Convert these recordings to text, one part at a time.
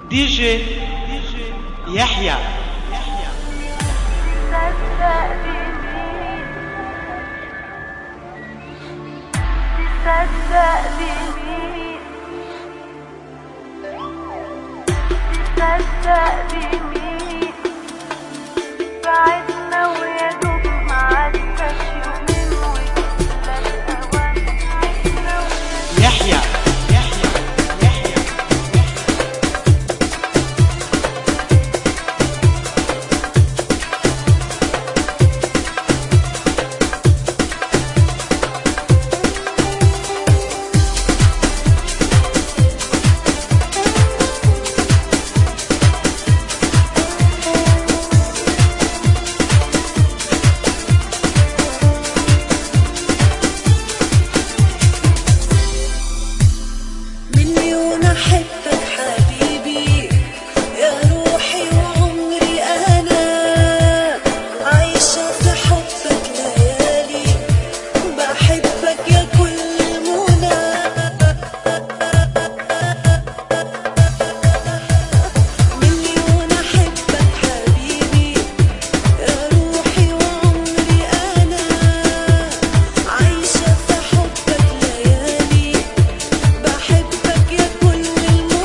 دي جي يحيى تصدق بمين تصدق بمين تصدق بمين بعدنا ويا دوب ما عداش يومين وجبنا الأوان بعدنا ويا يحيى يحيى يحيى مليون احبك حبيبي يا روحي وعمري انا عايشه في حبك ليالي بحبك يا كل المنى مليون احبك حبيبي يا روحي وعمري انا عايشه في حبك ليالي بحبك يا كل المنى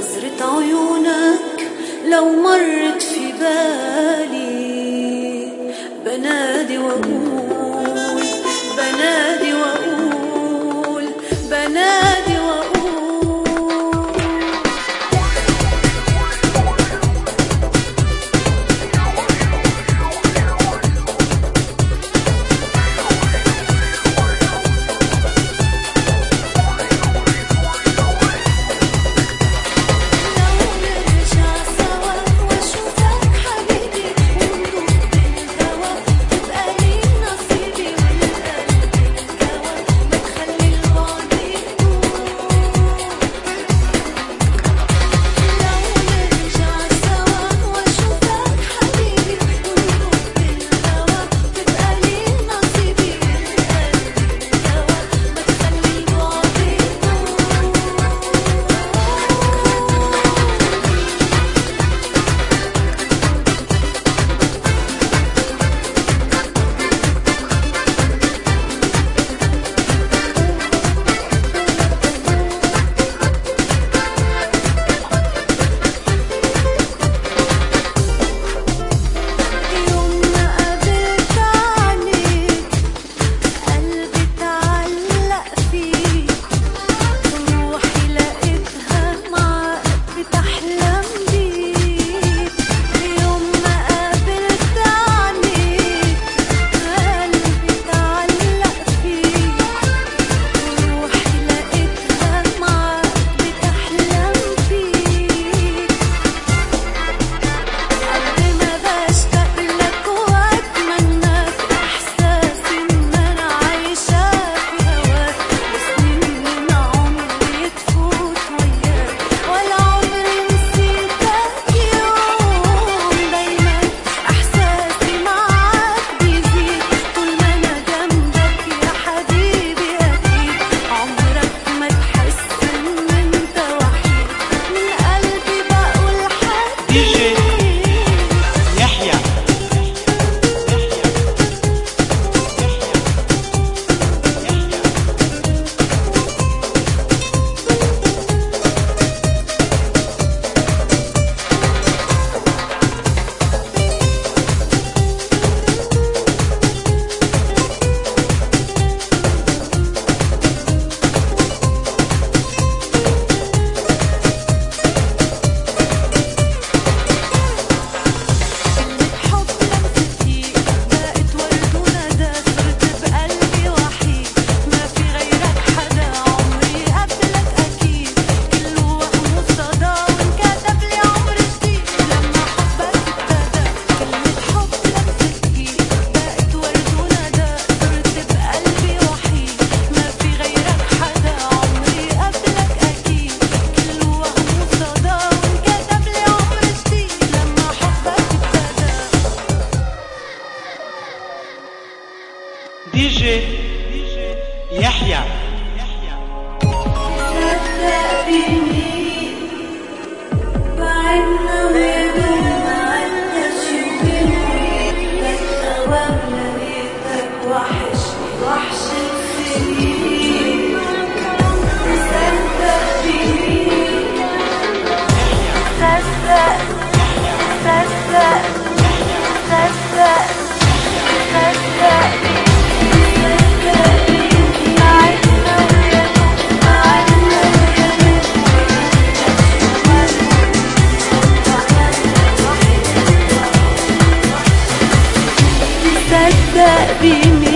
نظرة عيونك لو مرت في بالي بنادي وأقول بنادي وأقول بنادي وأقول لو نرجع سوا واشوفك حبيبي وندوب بالهوا تبقى لي نصيبي والقلب الهوا ما تخلي البعد يطول لو نرجع سوا واشوفك حبيبي وندوب بالهوا تبقى لي نصيبي والقلب الهوا ما تخلي البعد يطول يوم ما قابلت عينيك قلبي اتعلق فيك روحي لقيتها معاك بتحلم بيك يوم ما قابلت عينيك قلبي اتعلق فيك روحي لقيتها معاك بتحلم بيك قد ما بشتاق لك واتمناك احساس ان انا عايشه في هواك وسنين من عمري تفوت وياك ولا عمري نسيتك يوم دايما احساسي معاك بيزيد طول ما انا جنبك يا حبيبي اكيد عمرك ما تحس ان انت وحيد من قلبي بقول دي جي حبيبي يحيى حب لمست فيك بقت ورد وندى صرت بقلبي وحيد ما في غيرك حدا عمري قبلك أكيد كله وهم وصدى وانكتب لي عمر جديد لما حبك ابتدى كلمة حب لمست فيك بقت ورد وندى صرت بقلبي وحيد ما في غيرك حدا عمري قبلك أكيد كله وهم وصدى وانكتب لي عمر جديد لما حبك ابتدى دي جي يحيى بعدنا ويدوم معدناش يومين للأوام لقيتك وحشني وحش السنين صدق بيني صدق صدق صدق صدق بيني صدق بيني بعدنا ويدوم معدنا صدق بيني